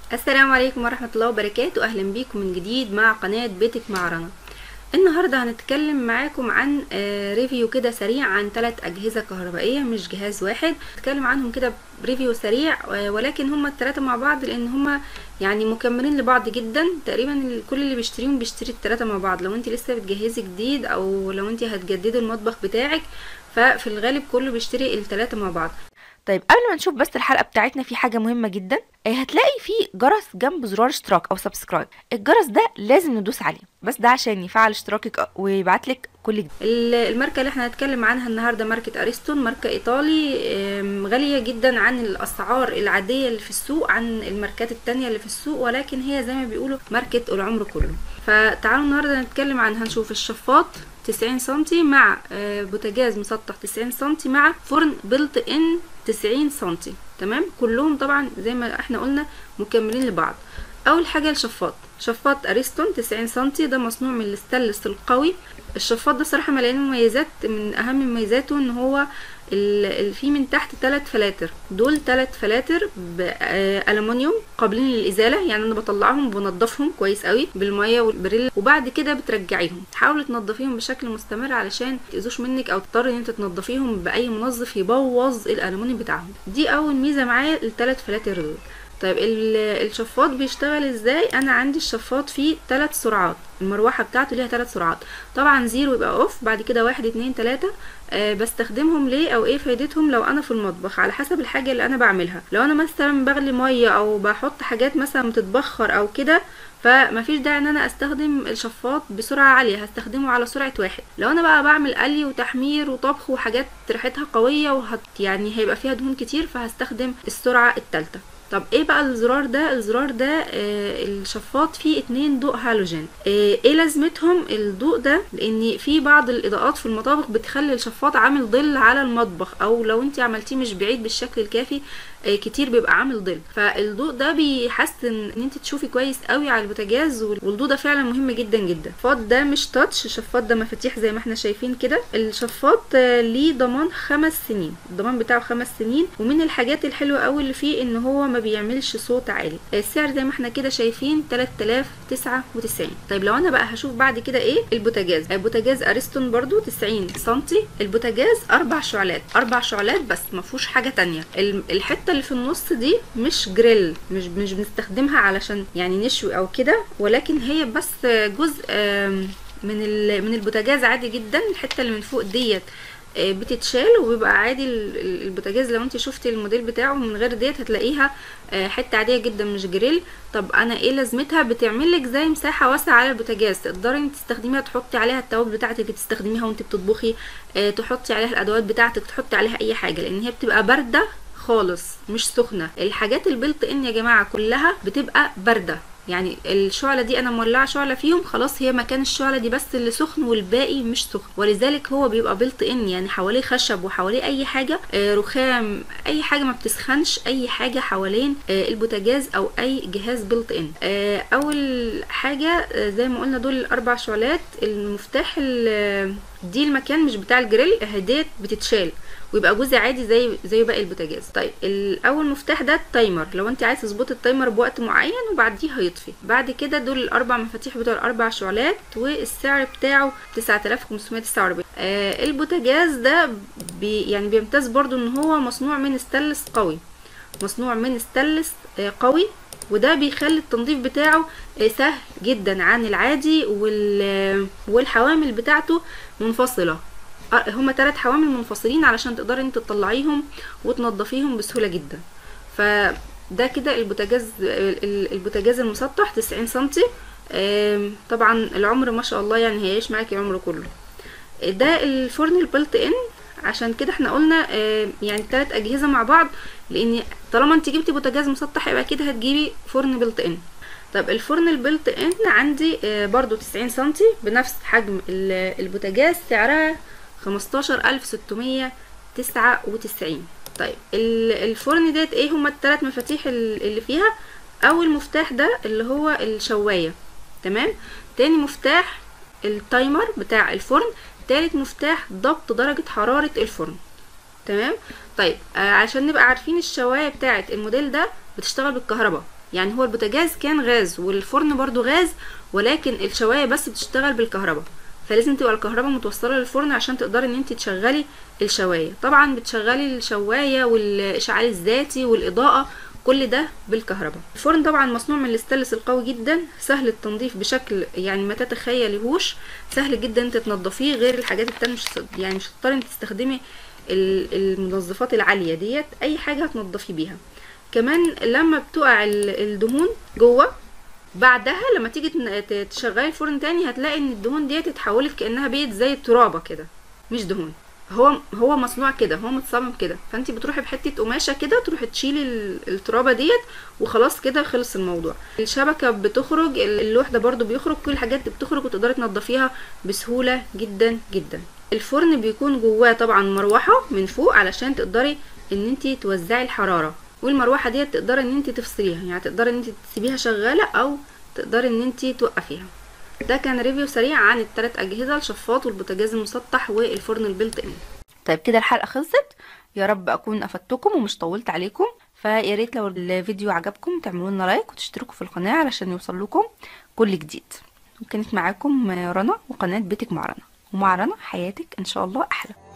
السلام عليكم ورحمة الله وبركاته أهلا بيكم من جديد مع قناة بيتك مع رنا النهاردة هنتكلم معاكم عن آه، ريفيو كده سريع عن ثلاث أجهزة كهربائية مش جهاز واحد هنتكلم عنهم كده بريفيو سريع آه، ولكن هما الثلاثة مع بعض لأن هما يعني مكملين لبعض جدا تقريبا ال- كل اللي بيشتريهم بيشتري الثلاثة مع بعض لو انت لسه بتجهزي جديد أو لو انت هتجددي المطبخ بتاعك ففي الغالب كله بيشتري الثلاثة مع بعض طيب قبل ما نشوف بس الحلقه بتاعتنا في حاجه مهمه جدا آه، هتلاقي في جرس جنب زرار اشتراك او سبسكرايب الجرس ده لازم ندوس عليه بس ده عشان يفعل اشتراكك ويبعتلك كل جديد ال- الماركة اللي احنا هنتكلم عنها النهاردة ماركة أريستون ماركة إيطالي آم، غالية جدا عن الأسعار العادية اللي في السوق عن الماركات التانية اللي في السوق ولكن هي زي ما بيقولوا ماركة العمر كله فتعالوا النهاردة نتكلم عن هنشوف الشفاط 90 سنتي مع آه، بوتاجاز مسطح 90 سنتي مع فرن بلت ان 90 سنتي تمام كلهم طبعا زي ما احنا قلنا مكملين لبعض اول حاجه الشفاط شفاط اريستون 90 سنتي ده مصنوع من الستانلس القوي الشفاط ده صراحه مليان مميزات من اهم مميزاته ان هو ال- ال- فيه من تحت ثلاث فلاتر دول ثلاث فلاتر بالومنيوم قابلين للازاله يعني انا بطلعهم بنضفهم كويس قوي بالميه والبريل وبعد كده بترجعيهم حاولي تنضفيهم بشكل مستمر علشان تاذوش منك او تضطري ان انت تنضفيهم باي منظف يبوظ الالومنيوم بتاعهم دي اول ميزه معايا الثلاث فلاتر دول طيب ال- الشفاط بيشتغل ازاي انا عندي الشفاط فيه ثلاث سرعات المروحه بتاعته ليها ثلاث سرعات طبعا زيرو يبقى اوف بعد كده واحد اتنين تلاته أه بستخدمهم ليه او ايه فايدتهم لو انا في المطبخ على حسب الحاجه اللي انا بعملها لو انا مثلا بغلي ميه او بحط حاجات مثلا بتتبخر او كده فمفيش داعي ان انا استخدم الشفاط بسرعه عاليه هستخدمه على سرعه واحد لو انا بقى بعمل قلي وتحمير وطبخ وحاجات ريحتها قويه وهت يعني هيبقى فيها دهون كتير فهستخدم السرعه الثالثه طب ايه بقى الزرار ده الزرار ده آه الشفاط فيه اتنين ضوء هالوجين آه ايه لازمتهم الضوء ده لان في بعض الاضاءات في المطابخ بتخلي الشفاط عامل ظل على المطبخ او لو انت عملتيه مش بعيد بالشكل الكافي آه كتير بيبقى عامل ظل فالضوء ده بيحسن ان انت تشوفي كويس قوي على البوتاجاز وال- والضوء ده فعلا مهم جدا جدا الشفاط ده مش تاتش الشفاط ده مفاتيح زي ما احنا شايفين كده الشفاط آه ليه ضمان خمس سنين الضمان بتاعه خمس سنين ومن الحاجات الحلوه قوي اللي فيه ان هو ما بيعملش صوت عالي السعر زي ما احنا كده شايفين 3099 طيب لو انا بقى هشوف بعد كده ايه البوتاجاز البوتاجاز اريستون برضو 90 سنتي البوتاجاز اربع شعلات اربع شعلات بس ما فيهوش حاجه تانية ال- الحته اللي في النص دي مش جريل مش مش بنستخدمها علشان يعني نشوي او كده ولكن هي بس جزء آم، من ال- من البوتاجاز عادي جدا الحته اللي من فوق ديت آه، بتتشال وبيبقى عادي ال- ال- البوتاجاز لو انت شفتي الموديل بتاعه من غير ديت هتلاقيها آه، حته عاديه جدا مش جريل طب انا ايه لازمتها بتعمل لك زي مساحه واسعه على البوتاجاز تقدري انت تستخدميها تحطي عليها التوابل بتاعتك تستخدميها وانت بتطبخي آه، تحطي عليها الادوات بتاعتك تحطي عليها اي حاجه لان هي بتبقى بارده خالص مش سخنه الحاجات البلت ان يا جماعه كلها بتبقى بارده يعني الشعلة دي انا مولعة شعلة فيهم خلاص هي مكان الشعلة دي بس اللي سخن والباقي مش سخن ولذلك هو بيبقى بلت ان يعني حواليه خشب وحواليه اي حاجة آه، رخام اي حاجة ما بتسخنش اي حاجة حوالين آه، البوتاجاز او اي جهاز بلت ان آه، اول حاجة آه، زي ما قلنا دول الاربع شعلات المفتاح ال- دي المكان مش بتاع الجريل هديت بتتشال ويبقى جزء عادي زي زي باقي البوتاجاز طيب الاول مفتاح ده التايمر لو انت عايز تظبطي التايمر بوقت معين وبعديه هيطفي بعد كده دول الاربع مفاتيح بتوع الاربع شعلات والسعر بتاعه 9549 آه البوتاجاز ده بي يعني بيمتاز برضو ان هو مصنوع من ستانلس قوي مصنوع من ستانلس آه قوي وده بيخلي التنظيف بتاعه آه، سهل جدا عن العادي وال- والحوامل بتاعته منفصله آه، هما ثلاث حوامل منفصلين علشان تقدري انت تطلعيهم وتنضفيهم بسهوله جدا فده كده البوتاجاز ال- ال- البوتاجاز المسطح 90 سنتي آم، طبعا العمر ما شاء الله يعني هيعيش معاكي العمر كله ده الفرن البلت ان عشان كده احنا قلنا آه، يعني ثلاث اجهزه مع بعض لان طالما انت جبتي بوتاجاز مسطح يبقى كده هتجيبي فرن بلت ان طب الفرن البلت ان عندي آه، برضو 90 سنتي بنفس حجم ال- البوتاجاز سعرها 15699 طيب ال- الفرن ديت ايه هما الثلاث مفاتيح ال- اللي فيها اول مفتاح ده اللي هو الشوايه تمام تاني مفتاح التايمر بتاع الفرن تالت مفتاح ضبط درجة حرارة الفرن تمام طيب آه عشان نبقى عارفين الشواية بتاعة الموديل ده بتشتغل بالكهرباء يعني هو البوتاجاز كان غاز والفرن برضو غاز ولكن الشوايه بس بتشتغل بالكهرباء فلازم تبقى الكهرباء متوصله للفرن عشان تقدري ان انت تشغلي الشوايه طبعا بتشغلي الشوايه والاشعال الذاتي والاضاءه كل ده بالكهرباء الفرن طبعا مصنوع من الاستانلس القوي جدا سهل التنظيف بشكل يعني ما تتخيليهوش سهل جدا انت تنضفيه غير الحاجات التانية مش يعني مش هتضطري انت تستخدمي المنظفات العاليه ديت اي حاجه هتنضفي بيها كمان لما بتقع الدهون جوه بعدها لما تيجي تشغلي الفرن تاني هتلاقي ان الدهون ديت اتحولت كانها بيت زي الترابه كده مش دهون هو هو مصنوع كده هو متصمم كده فانت بتروحي بحته قماشه كده تروحي تشيلي الترابه ديت وخلاص كده خلص الموضوع الشبكه بتخرج اللوح ده برده بيخرج كل الحاجات دي بتخرج وتقدري تنضفيها بسهوله جدا جدا الفرن بيكون جواه طبعا مروحه من فوق علشان تقدري ان انت توزعي الحراره والمروحه ديت تقدري ان انت تفصليها يعني تقدري ان انت تسيبيها شغاله او تقدري ان انت توقفيها ده كان ريفيو سريع عن الثلاث اجهزه الشفاط والبوتاجاز المسطح والفرن البلت ان طيب كده الحلقه خلصت يا رب اكون افدتكم ومش طولت عليكم فيا ريت لو الفيديو عجبكم تعملوا لنا لايك وتشتركوا في القناه علشان يوصل لكم كل جديد وكانت معاكم رنا وقناه بيتك مع رنا ومع رنا حياتك ان شاء الله احلى